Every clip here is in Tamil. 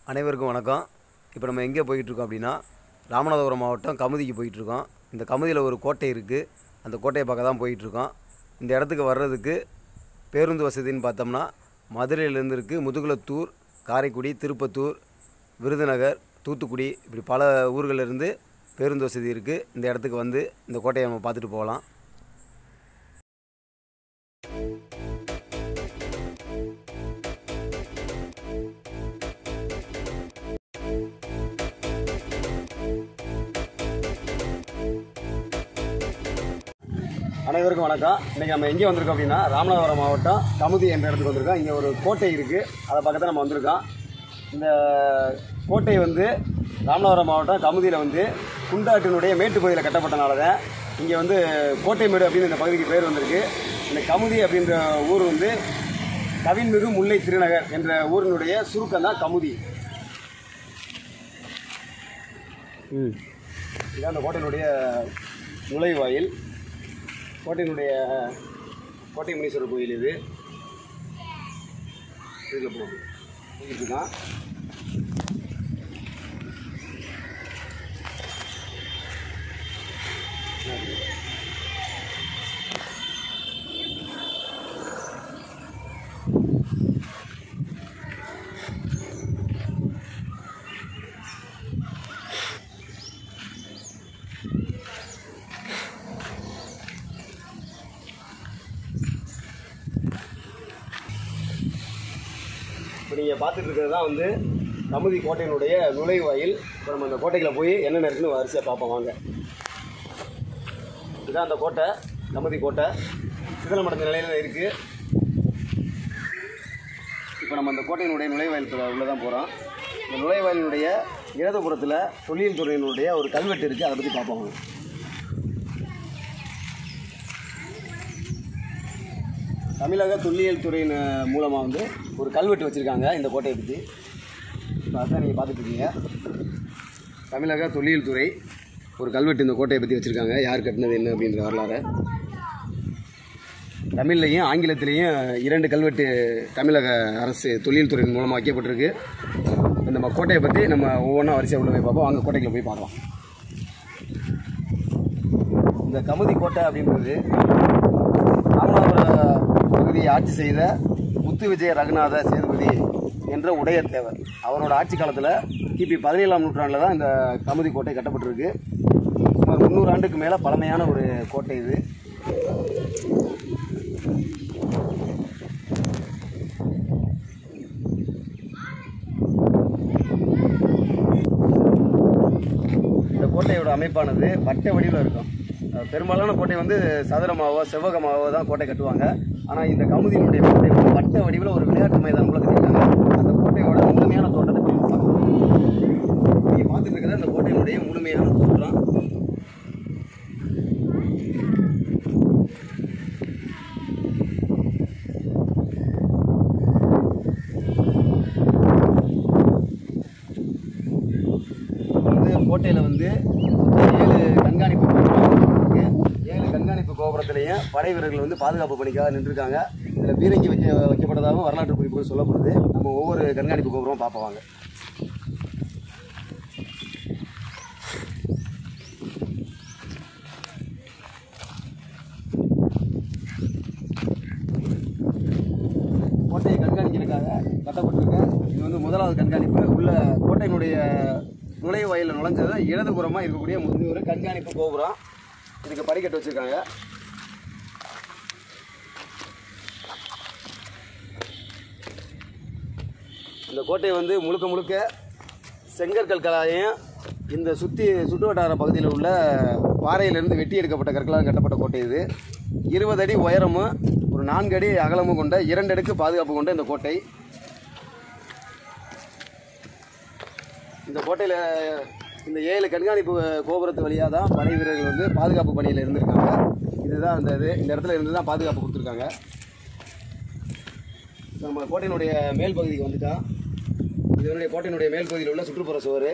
அனைவருக்கும் வணக்கம் இப்போ நம்ம எங்கே போயிட்டுருக்கோம் அப்படின்னா ராமநாதபுரம் மாவட்டம் கமுதிக்கு போயிட்டுருக்கோம் இந்த கமுதியில் ஒரு கோட்டை இருக்குது அந்த கோட்டையை பார்க்க தான் போயிட்டுருக்கோம் இந்த இடத்துக்கு வர்றதுக்கு பேருந்து வசதின்னு பார்த்தோம்னா மதுரையிலேருந்து இருக்குது முதுகுளத்தூர் காரைக்குடி திருப்பத்தூர் விருதுநகர் தூத்துக்குடி இப்படி பல ஊர்கள்ல இருந்து பேருந்து வசதி இருக்குது இந்த இடத்துக்கு வந்து இந்த கோட்டையை நம்ம பார்த்துட்டு போகலாம் அனைவருக்கும் வணக்கம் இன்றைக்கி நம்ம எங்கே வந்திருக்கோம் அப்படின்னா ராமநாதபுரம் மாவட்டம் கமுதி என்ற இடத்துக்கு வந்திருக்கோம் இங்கே ஒரு கோட்டை இருக்குது அதை பக்கத்தில் நம்ம வந்திருக்கோம் இந்த கோட்டை வந்து ராமநாதபுரம் மாவட்டம் கமுதியில் வந்து குண்டாட்டினுடைய மேட்டுப்பகுதியில் கட்டப்பட்டனால தான் இங்கே வந்து கோட்டை மேடு அப்படின்னு இந்த பகுதிக்கு பேர் வந்திருக்கு இந்த கமுதி அப்படின்ற ஊர் வந்து கவின்மிகு முல்லை திருநகர் என்ற ஊரினுடைய சுருக்கம் தான் கமுதி இதான் அந்த கோட்டையினுடைய நுழைவாயில் கோட்டையினுடைய கோட்டை முனீஸ்வரர் கோயில் இது இதுல போகும் போயிட்டு இருக்கான் இப்போ நீங்கள் பார்த்துட்டு இருக்கிறது தான் வந்து கமுதி கோட்டையினுடைய நுழைவாயில் இப்போ நம்ம அந்த கோட்டைக்குள்ள போய் என்னென்ன இருக்குன்னு வரிசையாக பார்ப்போம் வாங்க இதுதான் அந்த கோட்டை கமுதி கோட்டை சிதலமடைந்த நிலையில் இருக்குது இப்போ நம்ம அந்த கோட்டையினுடைய நுழைவாயிலுக்குள்ள உள்ளே தான் போகிறோம் இந்த நுழைவாயிலினுடைய இடதுபுறத்தில் தொழில் துறையினுடைய ஒரு கல்வெட்டு இருக்குது அதை பற்றி பார்ப்போம் வாங்க தமிழக தொல்லியல் துறையின் மூலமாக வந்து ஒரு கல்வெட்டு வச்சுருக்காங்க இந்த கோட்டையை பற்றி இப்போ அதான் நீங்கள் பார்த்துட்டு இருக்கீங்க தமிழக தொல்லியல் துறை ஒரு கல்வெட்டு இந்த கோட்டையை பற்றி வச்சுருக்காங்க யார் கட்டினது என்ன அப்படின்ற வரலாறு தமிழ்லையும் ஆங்கிலத்திலையும் இரண்டு கல்வெட்டு தமிழக அரசு தொழில் துறையின் மூலமாக வைக்கப்பட்டிருக்கு இந்த கோட்டையை பற்றி நம்ம ஒவ்வொன்றா வரிசையாக உள்ள போய் பார்ப்போம் அங்கே கோட்டைக்குள்ள போய் பார்க்கலாம் இந்த கமுதி கோட்டை அப்படின்றது ராமநாதபுர பகுதியை ஆட்சி செய்த முத்து விஜய ரகுநாத சேதுபதி என்ற உடையத்தேவர் அவரோட ஆட்சி காலத்தில் கிபி பதினேழாம் நூற்றாண்டில் தான் இந்த கமுதி கோட்டை கட்டப்பட்டிருக்கு சுமார் முந்நூறு ஆண்டுக்கு மேலே பழமையான ஒரு கோட்டை இது இந்த கோட்டையோட அமைப்பானது வட்ட வடிவில் இருக்கும் அஹ் பெரும்பாலான கோட்டை வந்து சதுரமாவோ செவ்வகமாவோ தான் கோட்டை கட்டுவாங்க ஆனால் இந்த கமுதியினுடைய கோட்டை வந்து வட்ட வடிவில் ஒரு விளையாட்டு மைதானம் போல கட்டியிருக்காங்க அந்த கோட்டையோட முழுமையான தோட்டத்தை இப்போ நம்ம பார்க்கலாம் நீங்கள் பார்த்துட்டு இருக்கிறது அந்த கோட்டையினுடைய முழுமையான தோற்றம் வந்து கோட்டையில் வந்து ஏழு கண்காணிப்பு கோபுரம் இருக்கு ஏழு கண்காணிப்பு கோபுரத்திலையும் படை வீரர்கள் வந்து பாதுகாப்பு பணிக்காக நின்றுருக்காங்க இதில் பீரங்கி வைக்க வைக்கப்பட்டதாகவும் வரலாற்று குறிப்புகள் சொல்லப்படுது நம்ம ஒவ்வொரு கண்காணிப்பு கோபுரமும் பார்ப்போம் வாங்க கோட்டையை கண்காணிக்கிறதுக்காக கட்டப்பட்டிருக்கு இது வந்து முதலாவது கண்காணிப்பு உள்ள கோட்டையினுடைய நுழைவாயிலில் நுழைஞ்சது இடதுபுறமாக இருக்கக்கூடிய முந்தைய ஒரு கண்காணிப்பு கோபுரம் இதுக்கு படிக்கட்டு வச்சுருக்காங்க இந்த கோட்டை வந்து முழுக்க முழுக்க செங்கற்கல் கலாயம் இந்த சுற்றி சுற்றுவட்டார பகுதியில் உள்ள பாறையிலிருந்து வெட்டி எடுக்கப்பட்ட கற்களால் கட்டப்பட்ட கோட்டை இது இருபது அடி உயரமும் ஒரு நான்கு அடி அகலமும் கொண்ட இரண்டு அடுக்கு பாதுகாப்பு கொண்ட இந்த கோட்டை இந்த கோட்டையில் இந்த ஏழு கண்காணிப்பு கோபுரத்து வழியாக தான் படை வீரர்கள் வந்து பாதுகாப்பு பணியில் இருந்திருக்காங்க இதுதான் அந்த இது இந்த இடத்துல இருந்து தான் பாதுகாப்பு கொடுத்துருக்காங்க இப்ப நம்ம கோட்டையினுடைய மேல் பகுதிக்கு வந்துட்டா இதனுடைய கோட்டையினுடைய மேல் பகுதியில் உள்ள சுற்றுப்புற சுவர்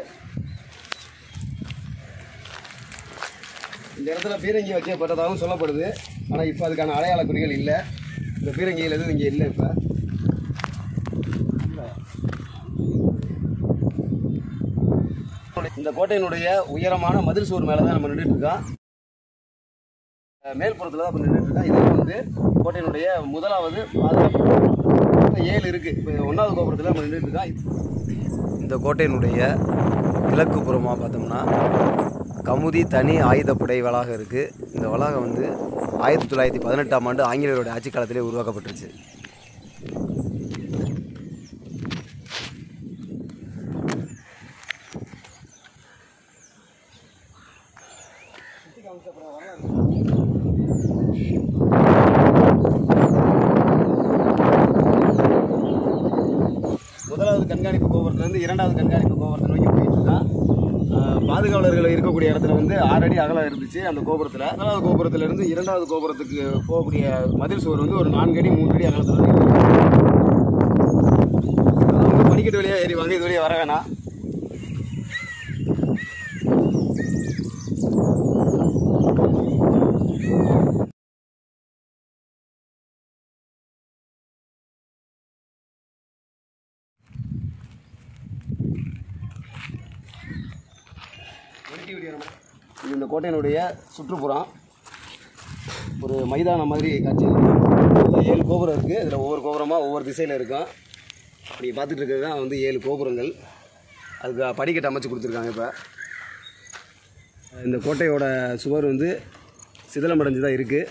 இந்த இடத்துல பீரங்கி வைக்கப்பட்டதாகவும் சொல்லப்படுது ஆனால் இப்போ அதுக்கான அடையாள குறிகள் இல்லை இந்த பீரங்கிகள் எதுவும் இங்கே இல்லை இப்போ இந்த கோட்டையினுடைய உயரமான மதில் சுவர் மேலே தான் நம்ம நின்றுட்டு இருக்கோம் அஹ் மேல்புறத்தில் தான் இப்போ நின்றுட்டு இருக்கோம் இது வந்து கோட்டையினுடைய முதலாவது பாதுகாப்பு கோபுரம். மொத்தம் ஏழு இருக்குது இப்போ ஒன்றாவது கோபுரத்தில் நம்ம நின்றுட்டு இருக்கோம் இந்த கோட்டையினுடைய கிழக்கு புறமாக பார்த்தோம்னா கமுதி தனி ஆயுதப்படை வளாகம் இருக்குது இந்த வளாகம் வந்து ஆயிரத்தி தொள்ளாயிரத்தி பதினெட்டாம் ஆண்டு ஆங்கிலேயருடைய ஆட்சி காலத்திலே உருவாக்கப்பட்டுருச்சு முதலாவது கண்காணிப்பு கோபுரத்துலேருந்து இரண்டாவது கண்காணிப்பு கோபுரத்தை நோக்கி போயிட்டு இருக்கான் ஆஹ் பாதுகாவலர்கள் இருக்கக்கூடிய இடத்துல வந்து ஆறு அடி அகலம் இருந்துச்சு அந்த கோபுரத்தில் முதலாவது கோபுரத்துல இருந்து இரண்டாவது கோபுரத்துக்கு போகக்கூடிய மதில் சுவர் வந்து ஒரு நான்கு அடி மூன்று அடி அகலத்தில் இருக்கு அவங்க படிக்கட்டு வழியாக ஏறி வாங்க இது வழியாக வர வேணாம் இது இந்த கோட்டையினுடைய சுற்றுப்புறம் ஒரு மைதானம் மாதிரி காட்சி மொத்தம் ஏழு கோபுரம் இருக்குது இதில் ஒவ்வொரு கோபுரமாக ஒவ்வொரு திசையில் இருக்கும் நீங்கள் பார்த்துட்டு இருக்கிறது தான் வந்து ஏழு கோபுரங்கள் அதுக்கு படிக்கட்டு அமைச்சு கொடுத்துருக்காங்க இப்போ இந்த கோட்டையோட சுவர் வந்து சிதிலமடைஞ்சு தான் இருக்குது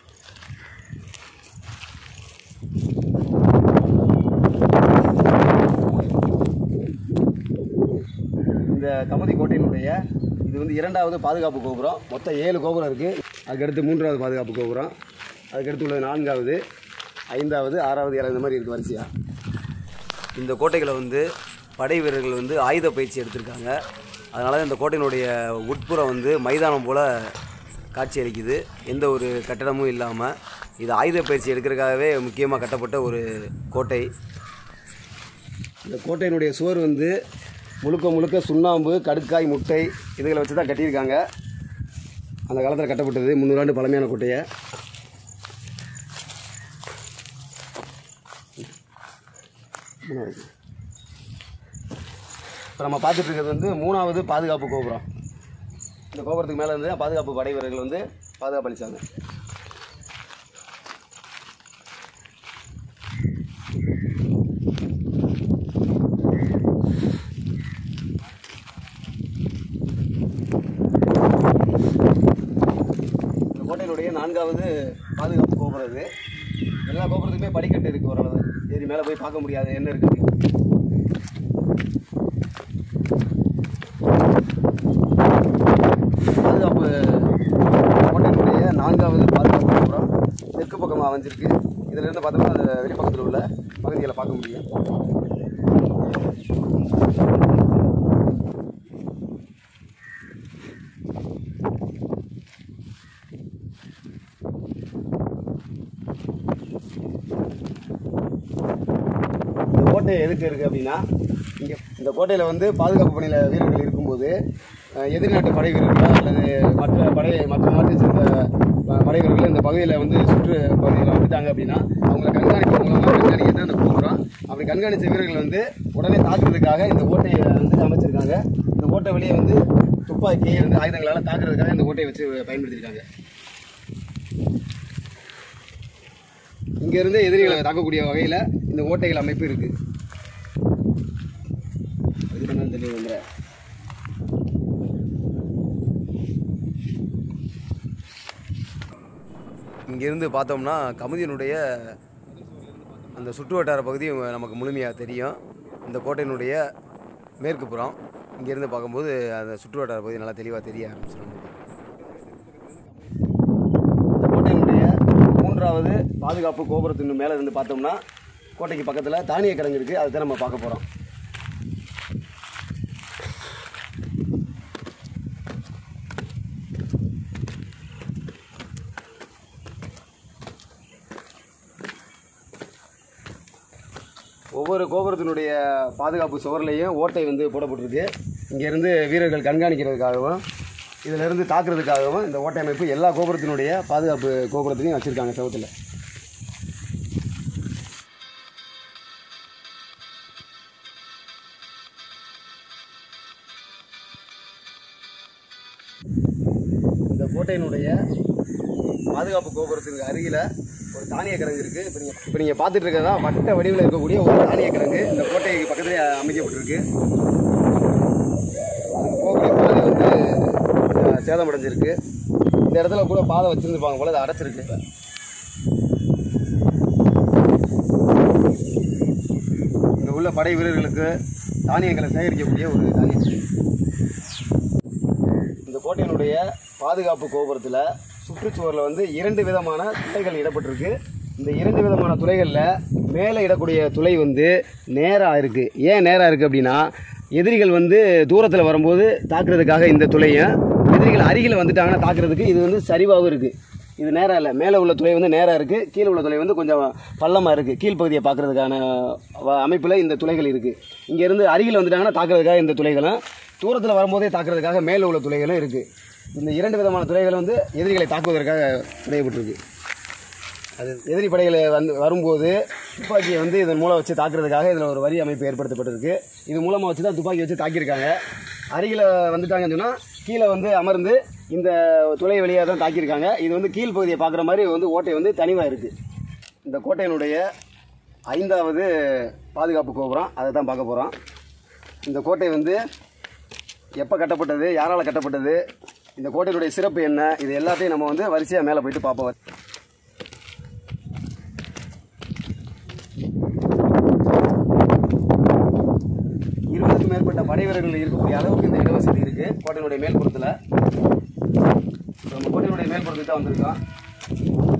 இந்த கமதி கோட்டையினுடைய இது வந்து இரண்டாவது பாதுகாப்பு கோபுரம் மொத்தம் ஏழு கோபுரம் இருக்குது அதுக்கடுத்து மூன்றாவது பாதுகாப்பு கோபுரம் அதுக்கடுத்து உள்ளது நான்காவது ஐந்தாவது ஆறாவது ஏழாவது இந்த மாதிரி இருக்குது வரிசையாக இந்த கோட்டைகளை வந்து படை வீரர்கள் வந்து ஆயுத பயிற்சி எடுத்திருக்காங்க அதனால இந்த கோட்டையினுடைய உட்புறம் வந்து மைதானம் போல் காட்சி அளிக்குது எந்த ஒரு கட்டடமும் இல்லாமல் இது ஆயுத பயிற்சி எடுக்கிறதுக்காகவே முக்கியமாக கட்டப்பட்ட ஒரு கோட்டை இந்த கோட்டையினுடைய சுவர் வந்து முழுக்க முழுக்க சுண்ணாம்பு கடுக்காய் முட்டை இதுகளை வச்சு தான் கட்டியிருக்காங்க அந்த காலத்தில் கட்டப்பட்டது முந்நூறு ஆண்டு பழமையான கோட்டையை இப்போ நம்ம பார்த்துட்டு இருக்கிறது வந்து மூணாவது பாதுகாப்பு கோபுரம் இந்த கோபுரத்துக்கு மேலே இருந்து பாதுகாப்பு படை வீரர்கள் வந்து பாதுகாப்பு அளித்தாங்க இந்த கோட்டையினுடைய நான்காவது பாதுகாப்பு கோபுரம் இது எல்லா கோபுரத்துக்குமே படிக்கட்டு இருக்குது ஓரளவு ஏறி மேலே போய் பார்க்க முடியாது என்ன இருக்குது பாதுகாப்பு கோட்டையினுடைய நான்காவது பாதுகாப்பு கோபுரம் தெற்கு பக்கமாக அமைஞ்சிருக்கு இதுல இருந்து பார்த்தோம்னா அந்த வெளிப்பக்கத்தில் உள்ள பகுதிகளை பார்க்க முடியும் இந்த கோட்டை எதுக்கு இருக்குது அப்படின்னா இங்கே இந்த கோட்டையில் வந்து பாதுகாப்பு பணியில் வீரர்கள் இருக்கும்போது அஹ், எதிரி நாட்டு படை வீரர்களோ அல்லது மற்ற படை மற்ற நாட்டை சேர்ந்த அஹ், படை வீரர்கள் இந்த பகுதியில் வந்து சுற்று பகுதியில் வந்துட்டாங்க அப்படின்னா அவங்கள கண்காணிப்பு மூலமாக கண்காணிக்கிறது அந்த கூப்பிட்றோம் அப்படி கண்காணித்த வீரர்கள் வந்து உடனே தாக்குறதுக்காக இந்த கோட்டையை வந்து அமைச்சிருக்காங்க இந்த கோட்டை வெளியே வந்து துப்பாக்கி வந்து ஆயுதங்களால் தாக்குறதுக்காக இந்த கோட்டையை வச்சு பயன்படுத்தியிருக்காங்க இங்கிருந்து எதிரிகளை தாக்கக்கூடிய வகையில் இந்த ஓட்டைகள் அமைப்பு இருக்கு இது பண்ணாலும் தெரியல வந்துற இங்கேருந்து பார்த்தோம்னா கமுதியினுடைய அந்த சுற்று வட்டார பகுதி நமக்கு முழுமையாக தெரியும் இந்த கோட்டையினுடைய மேற்கு புறம் இங்கேருந்து பார்க்கும்போது அந்த சுற்று வட்டார பகுதி நல்லா தெளிவாக தெரிய ஆரம்பிச்சிடும் நமக்கு இந்த கோட்டையினுடைய மூன்றாவது பாதுகாப்பு கோபுரத்தின் மேலே இருந்து பார்த்தோம்னா கோட்டைக்கு பக்கத்தில் தானிய கிடங்கு இருக்குது அதை தான் நம்ம பார்க்க போகிறோம் ஒவ்வொரு கோபுரத்தினுடைய பாதுகாப்பு சுவர்லேயும் ஓட்டை வந்து போடப்பட்டிருக்கு இங்கேருந்து வீரர்கள் கண்காணிக்கிறதுக்காகவும் இதிலிருந்து தாக்குறதுக்காகவும் இந்த ஓட்டை அமைப்பு எல்லா கோபுரத்தினுடைய பாதுகாப்பு கோபுரத்திலையும் வச்சுருக்காங்க செவத்தில் பாதுகாப்பு கோபுரத்துக்கு அருகில் ஒரு தானிய கிடங்கு இருக்கு இப்போ நீங்கள் இப்போ நீங்கள் பார்த்துட்டு இருக்கிறதா வட்ட வடிவில் இருக்கக்கூடிய ஒரு தானிய கிடங்கு இந்த கோட்டைக்கு பக்கத்திலே அமைக்கப்பட்டிருக்கு அதுக்கு போகக்கூடிய பாதை வந்து அஹ், சேதமடைஞ்சிருக்கு இந்த இடத்துல கூட பாதை வச்சிருந்துருப்பாங்க போல அதை அடைச்சிருக்கு இப்போ இங்கே உள்ள படை வீரர்களுக்கு தானியங்களை சேகரிக்கக்கூடிய ஒரு தானிய கிடங்கு. இந்த கோட்டையினுடைய பாதுகாப்பு கோபுரத்தில் சுற்றுச்சுவரில் வந்து இரண்டு விதமான துளைகள் இடப்பட்டிருக்கு இந்த இரண்டு விதமான துளைகளில் மேலே இடக்கூடிய துளை வந்து நேராக இருக்குது ஏன் நேராக இருக்குது அப்படின்னா எதிரிகள் வந்து தூரத்தில் வரும்போது தாக்குறதுக்காக இந்த துளையும் எதிரிகள் அருகில் வந்துட்டாங்கன்னா தாக்குறதுக்கு இது வந்து சரிவாகவும் இருக்குது இது நேராக இல்லை மேலே உள்ள துளை வந்து நேராக இருக்குது கீழே உள்ள துளை வந்து கொஞ்சம் பள்ளமாக இருக்குது கீழ்ப்பகுதியை பார்க்குறதுக்கான அமைப்பில் இந்த துளைகள் இருக்குது இங்கேருந்து அருகில் வந்துட்டாங்கன்னா தாக்குறதுக்காக இந்த துளைகளும் தூரத்தில் வரும்போதே தாக்குறதுக்காக மேலே உள்ள துளைகளும் இருக்குது இந்த இரண்டு விதமான துளைகள் வந்து எதிரிகளை தாக்குவதற்காக விடையப்பட்டிருக்கு அது எதிரி படைகளை வந்து வரும்போது துப்பாக்கியை வந்து இதன் மூலம் வச்சு தாக்குறதுக்காக இதில் ஒரு வரி அமைப்பு ஏற்படுத்தப்பட்டிருக்கு இது மூலமாக வச்சு தான் துப்பாக்கி வச்சு தாக்கியிருக்காங்க அருகில் வந்துட்டாங்கன்னு சொன்னால் கீழே வந்து அமர்ந்து இந்த துளை வழியாக தான் தாக்கியிருக்காங்க இது வந்து கீழ்ப்பகுதியை பார்க்குற மாதிரி வந்து ஓட்டை வந்து தனிவாக இருக்குது இந்த கோட்டையினுடைய ஐந்தாவது பாதுகாப்பு கோபுரம் அதை தான் பார்க்க போகிறோம் இந்த கோட்டை வந்து எப்போ கட்டப்பட்டது யாரால் கட்டப்பட்டது இந்த கோட்டையினுடைய சிறப்பு என்ன இது எல்லாத்தையும் நம்ம வந்து வரிசையாக மேலே போயிட்டு பார்ப்போம் இருபதுக்கும் மேற்பட்ட படை வீரர்கள் இருக்கக்கூடிய அளவுக்கு இந்த இடவசதி இருக்கு கோட்டையினுடைய மேல்புறத்தில் நம்ம கோட்டையினுடைய மேல்புறத்துக்கு தான் வந்திருக்கோம்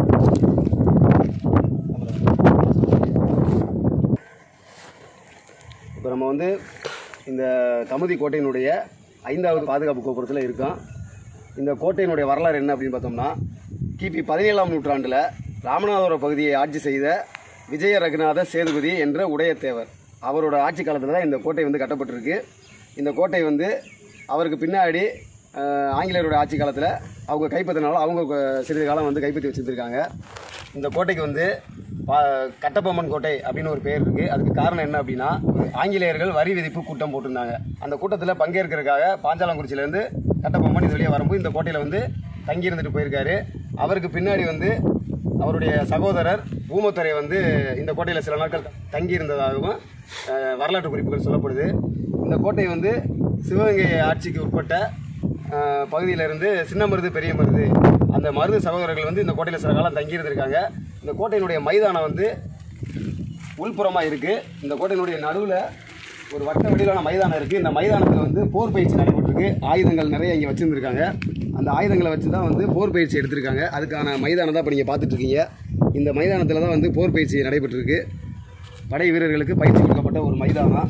இப்போ நம்ம வந்து இந்த கமுதி கோட்டையினுடைய ஐந்தாவது பாதுகாப்பு கோபுரத்தில் இருக்கோம் இந்த கோட்டையினுடைய வரலாறு என்ன அப்படின்னு பார்த்தோம்னா கிபி பதினேழாம் நூற்றாண்டில் ராமநாதபுரம் பகுதியை ஆட்சி செய்த விஜய ரகுநாத சேதுபதி என்ற உடையத்தேவர் அவரோட ஆட்சி காலத்தில் தான் இந்த கோட்டை வந்து கட்டப்பட்டிருக்கு இந்த கோட்டை வந்து அவருக்கு பின்னாடி அஹ், ஆங்கிலேயரோட ஆட்சி காலத்தில் அவங்க கைப்பற்றினாலும் அவங்க கொ- சிறிது காலம் வந்து கைப்பற்றி வச்சுருந்துருக்காங்க இந்த கோட்டைக்கு வந்து பா- கட்டபொம்மன் கோட்டை அப்படின்னு ஒரு பேர் இருக்குது அதுக்கு காரணம் என்ன அப்படின்னா ஆங்கிலேயர்கள் வரி விதிப்பு கூட்டம் போட்டிருந்தாங்க அந்த கூட்டத்தில் பங்கேற்கிறதுக்காக பாஞ்சாலங்குறிச்சியிலேருந்து கட்டபொம்மன் இது வழியாக வரும்போது இந்த கோட்டையில் வந்து தங்கி இருந்துட்டு போயிருக்காரு அவருக்கு பின்னாடி வந்து அவருடைய சகோதரர் பூமத்துறை வந்து இந்த கோட்டையில் சில நாட்கள் தங்கி இருந்ததாகவும் அஹ், வரலாற்று குறிப்புகள் சொல்லப்படுது இந்த கோட்டை வந்து சிவகங்கை ஆட்சிக்கு உட்பட்ட அஹ், பகுதியிலிருந்து சின்ன மருது பெரிய மருது அந்த மருது சகோதரர்கள் வந்து இந்த கோட்டையில் சில காலம் தங்கி இருந்திருக்காங்க இந்த கோட்டையினுடைய மைதானம் வந்து உள்புறமாக இருக்குது இந்த கோட்டையினுடைய நடுவில் ஒரு வட்ட வடிவிலான மைதானம் இருக்குது இந்த மைதானத்தில் வந்து போர் பயிற்சி நடைபெற்றிருக்கு ஆயுதங்கள் நிறைய இங்கே வச்சுருந்துருக்காங்க அந்த ஆயுதங்களை வச்சு தான் வந்து போர் பயிற்சி எடுத்திருக்காங்க அதுக்கான மைதானம் தான் இப்போ நீங்கள் பார்த்துட்டு இருக்கீங்க இந்த மைதானத்தில் தான் வந்து போர் பயிற்சி நடைபெற்றிருக்கு படை வீரர்களுக்கு பயிற்சி கொடுக்கப்பட்ட ஒரு மைதானம்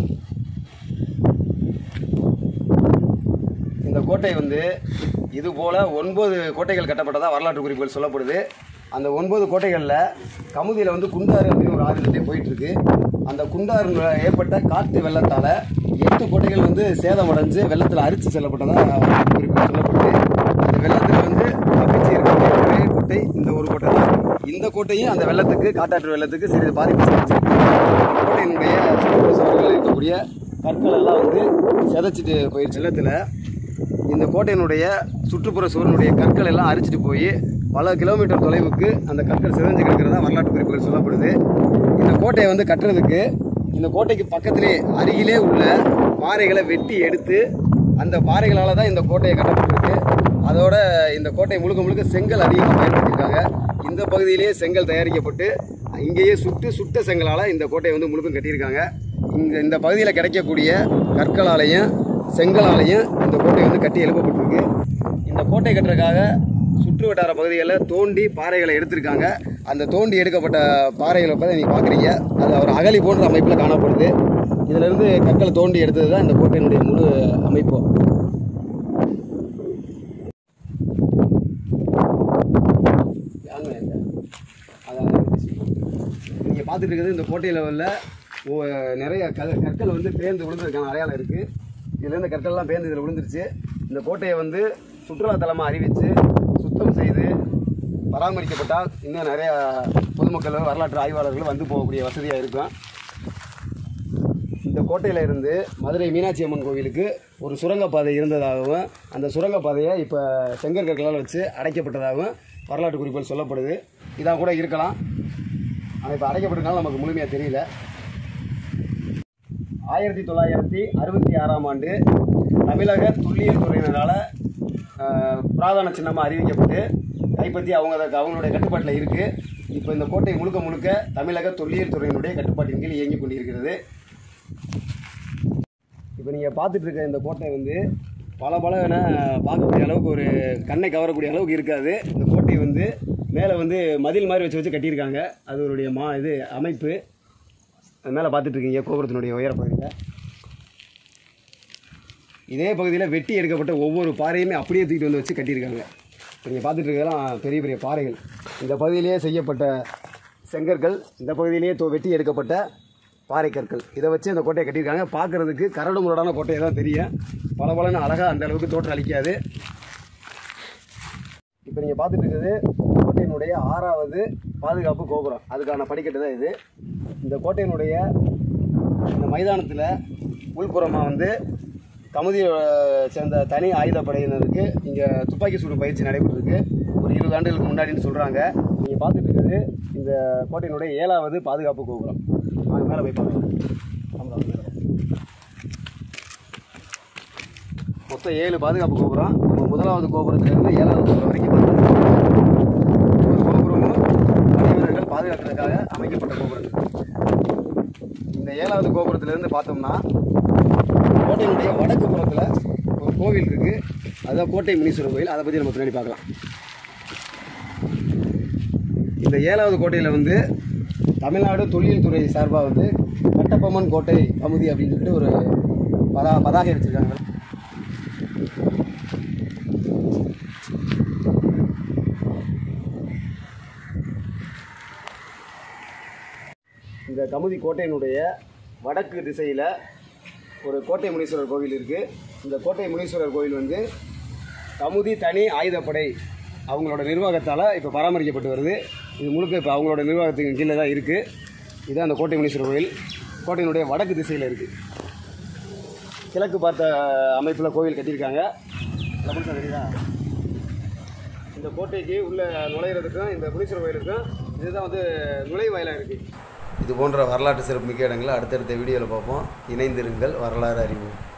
இந்த கோட்டை வந்து இது போல ஒன்பது கோட்டைகள் கட்டப்பட்டதா வரலாற்று குறிப்புகள் சொல்லப்படுது அந்த ஒன்பது கோட்டைகளில் கமுதியில் வந்து குண்டாறு அப்படின்னு ஒரு ஆறு போயிட்டு இருக்கு அந்த குண்டாறு ஏற்பட்ட காற்று வெள்ளத்தால் எட்டு கோட்டைகள் வந்து சேதமடைஞ்சு வெள்ளத்தில் அரிச்சு செல்லப்பட்டதா வரலாற்று குறிப்புகள் சொல்லப்படுது அந்த வெள்ளத்தில் வந்து தப்பிச்சு இருக்கக்கூடிய ஒரே கோட்டை இந்த ஒரு கோட்டை தான் இந்த கோட்டையும் அந்த வெள்ளத்துக்கு காட்டாற்று வெள்ளத்துக்கு சிறிது பாதிப்பு செஞ்சிருக்கு கோட்டையினுடைய சுற்றுப்புற சுவர்களில் இருக்கக்கூடிய கற்கள் எல்லாம் வந்து செதைச்சிட்டு போயிடுச்சு வெள்ளத்தில் இந்த கோட்டையினுடைய சுற்றுப்புற சுவரினுடைய கற்கள் எல்லாம் அரிச்சிட்டு போய் பல கிலோமீட்டர் தொலைவுக்கு அந்த கற்கள் சிதைஞ்சு கிடக்கிறதா வரலாற்று குறிப்புகள் சொல்லப்படுது இந்த கோட்டையை வந்து கட்டுறதுக்கு இந்த கோட்டைக்கு பக்கத்திலே அருகிலே உள்ள பாறைகளை வெட்டி எடுத்து அந்த பாறைகளால் தான் இந்த கோட்டையை கட்டப்பட்டிருக்கு அதோட இந்த கோட்டை முழுக்க முழுக்க செங்கல் அதிகமாக பயன்படுத்தியிருக்காங்க இந்த பகுதியிலேயே செங்கல் தயாரிக்கப்பட்டு இங்கேயே சுட்டு சுட்ட செங்கலால் இந்த கோட்டையை வந்து முழுக்க கட்டியிருக்காங்க இங்கே இந்த பகுதியில் கிடைக்கக்கூடிய கற்களாலையும் செங்கலாலையும் இந்த கோட்டை வந்து கட்டி எழுப்பப்பட்டிருக்கு இந்த கோட்டை கட்டுறதுக்காக சுற்று வட்டார பகுதிகளில் தோண்டி பாறைகளை எடுத்திருக்காங்க அந்த தோண்டி எடுக்கப்பட்ட பாறைகளை பார்த்து நீங்கள் பார்க்குறீங்க அது ஒரு அகழி போன்ற அமைப்பில் காணப்படுது இதிலிருந்து கற்களை தோண்டி எடுத்தது தான் இந்த கோட்டையினுடைய முழு அமைப்பும் யாங்க எங்க? அதான் நீங்கள் பார்த்துட்டு இருக்கிறது இந்த கோட்டை லெவலில் நிறைய க கற்கள் வந்து பேர்ந்து விழுந்ததுக்கான அடையாளம் இருக்குது இதுலேருந்து கற்கள்லாம் பேர்ந்து இதில் விழுந்துருச்சு இந்த கோட்டையை வந்து சுற்றுலாத்தலமாக அறிவித்து சுத்தம் செய்து பராமரிக்கப்பட்டால் இன்னும் நிறைய பொதுமக்கள் வரலாற்று ஆய்வாளர்கள் வந்து போகக்கூடிய வசதியாக இருக்கும் இந்த கோட்டையில இருந்து மதுரை மீனாட்சி அம்மன் கோவிலுக்கு ஒரு சுரங்கப்பாதை இருந்ததாகவும் அந்த சுரங்கப்பாதையை இப்போ செங்கற்கற்களால் வச்சு அடைக்கப்பட்டதாகவும் வரலாற்று குறிப்புகள் சொல்லப்படுது இதாக கூட இருக்கலாம் ஆனால் இப்போ அடைக்கப்பட்டிருக்கனால நமக்கு முழுமையாக தெரியல ஆயிரத்தி தொள்ளாயிரத்தி அறுபத்தி ஆறாம் ஆண்டு தமிழக துல்லியல் துறையினரால் பிராதான சின்னமாக அறிவிக்கப்பட்டு கைப்பற்றி அவங்க அதை- அவங்களுடைய கட்டுப்பாட்டில் இருக்குது இப்போ இந்த கோட்டை முழுக்க முழுக்க தமிழக தொல்லியல் துறையினுடைய கட்டுப்பாட்டின் கீழ் இயங்கிக் கொண்டிருக்கிறது இப்போ நீங்கள் பார்த்துட்டு இருக்க இந்த கோட்டை வந்து பல பல பார்க்கக்கூடிய அளவுக்கு ஒரு கண்ணை கவரக்கூடிய அளவுக்கு இருக்காது இந்த கோட்டை வந்து மேலே வந்து மதில் மாதிரி வச்சு வச்சு கட்டியிருக்காங்க அது ஒரு மா இது அமைப்பு அது மேலே பார்த்துட்டு இருக்கீங்க கோபுரத்தினுடைய உயர பகுதியில் இதே பகுதியில் வெட்டி எடுக்கப்பட்ட ஒவ்வொரு பாறையுமே அப்படியே தூக்கிட்டு வந்து வச்சு கட்டியிருக்காங்க இப்போ நீங்கள் பார்த்துட்டு இருக்கிறதெல்லாம் பெரிய பெரிய பாறைகள் இந்த பகுதியிலேயே செய்யப்பட்ட செங்கற்கள் இந்த பகுதியிலேயே தொ- வெட்டி எடுக்கப்பட்ட பாறை கற்கள் இதை வச்சு இந்த கோட்டையை கட்டியிருக்காங்க பார்க்குறதுக்கு கரடு முரடான கோட்டையை தான் தெரியும் பல பலன்னு அழகாக அந்த அளவுக்கு தோற்றம் அளிக்காது இப்போ நீங்கள் பார்த்துட்டு இருக்கிறது கோட்டையினுடைய ஆறாவது பாதுகாப்பு கோபுரம் அதுக்கான படிக்கட்டு தான் இது இந்த கோட்டையினுடைய இந்த மைதானத்தில் உள்புறமாக வந்து கமுதியை சேர்ந்த தனி ஆயுதப்படையினருக்கு இங்கே துப்பாக்கி சூடு பயிற்சி நடைபெற்றிருக்கு ஒரு இருபது ஆண்டுகளுக்கு முன்னாடின்னு சொல்கிறாங்க நீங்கள் பார்த்துட்டு இருக்கிறது இந்த கோட்டையினுடைய ஏழாவது பாதுகாப்பு கோபுரம் அது மேலே போய் பார்க்கலாம் ஆமாம், அது மேலே. மொத்தம் ஏழு பாதுகாப்பு கோபுரம் நம்ம முதலாவது கோபுரத்திலிருந்து ஏழாவது கோபுரம் வரைக்கும் பார்த்தோம் ஒவ்வொரு கோபுரமும் படை வீரர்கள் பாதுகாக்கிறதுக்காக அமைக்கப்பட்ட கோபுரங்கள் இந்த ஏழாவது கோபுரத்திலிருந்து பார்த்தோம்னா கோட்டையினுடைய வடக்கு புறத்தில் ஒரு கோவில் இருக்குது அதுதான் கோட்டை முனீஸ்வரர் கோயில் அதை பற்றி நம்ம பின்னாடி பார்க்கலாம் இந்த ஏழாவது கோட்டையில் வந்து தமிழ்நாடு தொழில் துறை சார்பாக வந்து கட்டபொம்மன் கோட்டை கமுதி அப்படின்னு சொல்லிட்டு ஒரு பதா பதாகை வச்சுருக்காங்க இந்த கமுதி கோட்டையினுடைய வடக்கு திசையில் ஒரு கோட்டை முனீஸ்வரர் கோவில் இருக்குது இந்த கோட்டை முனீஸ்வரர் கோவில் வந்து கமுதி தனி ஆயுதப்படை அவங்களோட நிர்வாகத்தால் இப்போ பராமரிக்கப்பட்டு வருது இது முழுக்க இப்போ அவங்களோட நிர்வாகத்துக்கு கீழே தான் இருக்குது இதுதான் அந்த கோட்டை முனீஸ்வரர் கோவில் கோட்டையினுடைய வடக்கு திசையில் இருக்குது கிழக்கு பார்த்த அமைப்பில் கோவில் கட்டியிருக்காங்க லெமன் தெரியுதா இந்த கோட்டைக்கு உள்ள நுழையிறதுக்கும் இந்த முனீஸ்வரர் கோயிலுக்கும் இதுதான் வந்து நுழைவாயிலாக இருக்குது இது போன்ற வரலாற்று சிறப்புமிக்க இடங்களை அடுத்தடுத்த வீடியோவில் பார்ப்போம் இணைந்திருங்கள் வரலாறு அறிவோம்